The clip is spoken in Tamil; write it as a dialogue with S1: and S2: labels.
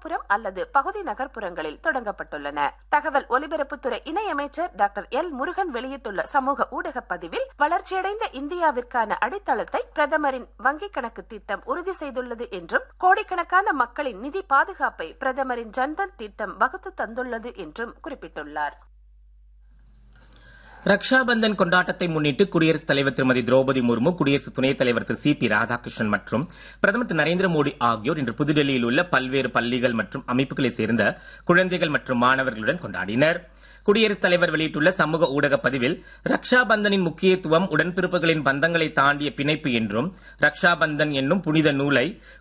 S1: கிராமப்புறம் அல்லது பகுதி நகர்ப்புறங்களில் தொடங்கப்பட்டுள்ளன தகவல் ஒலிபரப்புத்துறை இணையமைச்சர் டாக்டர் எல் முருகன் வெளியிட்டுள்ள சமூக ஊடக பதிவில் வளர்ச்சியடைந்த இந்தியாவிற்கான அடித்தளத்தை பிரதமரின் வங்கிக் கணக்கு திட்டம் உறுதி செய்துள்ளது என்றும் கோடிக்கணக்கான மக்களின் நிதி பாதுகாப்பை பிரதமரின் ஜன்தன் திட்டம் வகுத்து தந்துள்ளது என்றும் குறிப்பிட்டுள்ளார்
S2: ரக்ஷாபந்தன் கொண்டாட்டத்தை முன்னிட்டு குடியரசுத் தலைவர் திருமதி திரௌபதி முர்மு குடியரசு துணைத் தலைவர் திரு சி பி ராதாகிருஷ்ணன் மற்றும் பிரதமர் திரு நரேந்திர மோடி ஆகியோர் இன்று புதுடெல்லியில் உள்ள பல்வேறு பள்ளிகள் மற்றும் அமைப்புகளைச் சேர்ந்த குழந்தைகள் மற்றும் மாணவர்களுடன் கொண்டாடினர் குடியரசுத் தலைவர் வெளியிட்டுள்ள சமூக ஊடக பதிவில் ரக்ஷாபந்தனின் முக்கியத்துவம் உடன்பிறப்புகளின் பந்தங்களை தாண்டிய பிணைப்பு என்றும் ரக்ஷாபந்தன் என்னும் புனித நூலை